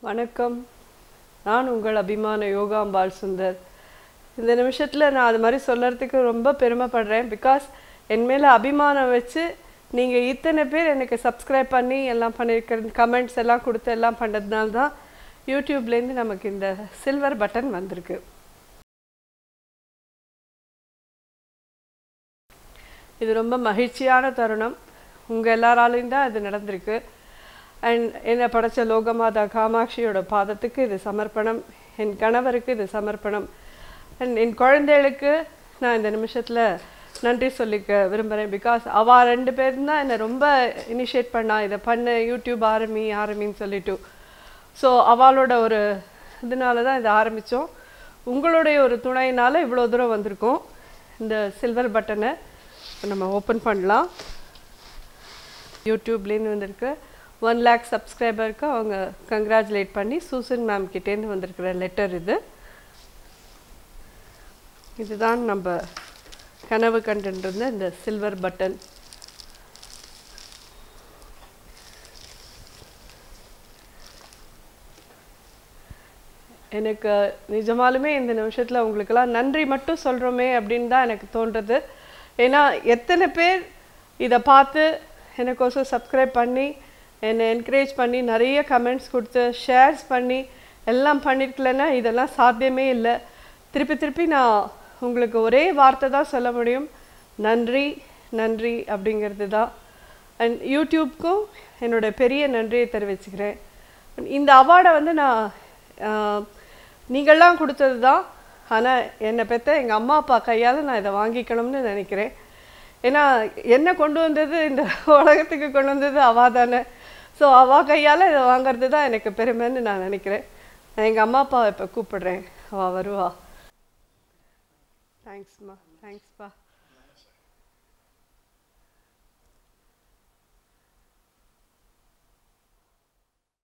வணக்கம் நான் உங்கள் அபிமான யோகாம்பாள் சுந்தர் இந்த நிமிஷத்தில் நான் அது மாதிரி சொல்லறதுக்கு ரொம்ப பெருமைப்படுறேன் பிகாஸ் என் மேலே அபிமானம் வச்சு நீங்கள் இத்தனை பேர் எனக்கு சப்ஸ்கிரைப் பண்ணி எல்லாம் பண்ணியிருக்கிறது கமெண்ட்ஸ் எல்லாம் கொடுத்து எல்லாம் பண்ணதுனால தான் யூடியூப்லேருந்து நமக்கு இந்த சில்வர் பட்டன் வந்திருக்கு இது ரொம்ப மகிழ்ச்சியான தருணம் உங்கள் எல்லாராலையும் தான் இது நடந்திருக்கு அண்ட் என்னை படைச்ச லோகமாதா காமாட்சியோட பாதத்துக்கு இது சமர்ப்பணம் என் கணவருக்கு இது சமர்ப்பணம் அண்ட் என் குழந்தைகளுக்கு நான் இந்த நிமிஷத்தில் நன்றி சொல்லிக்க விரும்புகிறேன் பிகாஸ் அவள் ரெண்டு பேரும் தான் என்னை ரொம்ப இனிஷியேட் பண்ணா இதை பண்ணு யூடியூப் ஆரம்பி ஆரம்பின்னு சொல்லிட்டு ஸோ அவளோட ஒரு இதனால தான் இதை ஆரம்பித்தோம் உங்களுடைய ஒரு துணையினால் இவ்வளோ தூரம் வந்திருக்கோம் இந்த சில்வர் பட்டனை நம்ம ஓப்பன் பண்ணலாம் யூடியூப்லேருந்து வந்திருக்கு ஒன் லேக் சப்ஸ்கிரைபருக்கு அவங்க கங்க்ராச்சுலேட் பண்ணி சூசன் மேம் கிட்டேருந்து வந்திருக்கிற லெட்டர் இது இதுதான் நம்ம கனவு கண்டிருந்த இந்த சில்வர் பட்டன் எனக்கு நிஜமாலுமே இந்த நிமிஷத்தில் உங்களுக்கெல்லாம் நன்றி மட்டும் சொல்கிறோமே அப்படின்னு தான் எனக்கு தோன்றது ஏன்னா எத்தனை பேர் இதை பார்த்து எனக்கோசம் சப்ஸ்கிரைப் பண்ணி என்னை என்கரேஜ் பண்ணி நிறைய கமெண்ட்ஸ் கொடுத்து ஷேர்ஸ் பண்ணி எல்லாம் பண்ணிருக்கலன்னா இதெல்லாம் சாத்தியமே இல்லை திருப்பி திருப்பி நான் உங்களுக்கு ஒரே வார்த்தை தான் சொல்ல முடியும் நன்றி நன்றி அப்படிங்கிறது தான் அண்ட் யூடியூப்க்கும் என்னோட பெரிய நன்றியை தெரிவிச்சுக்கிறேன் இந்த அவார்டை வந்து நான் நீங்கள்லாம் கொடுத்தது தான் ஆனால் என்னை பெற்ற எங்கள் அம்மா அப்பா கையால் நான் இதை வாங்கிக்கணும்னு நினைக்கிறேன் ஏன்னா என்ன கொண்டு வந்தது இந்த உலகத்துக்கு கொண்டு வந்தது அவா தானே ஸோ அவா கையால் இதை வாங்குறது தான் எனக்கு பெருமைன்னு நான் நினைக்கிறேன் நான் எங்கள் அம்மா அப்பாவை இப்போ கூப்பிடுறேன் அவள் வருவா தேங்க்ஸ்மா தேங்க்ஸ்ப்பா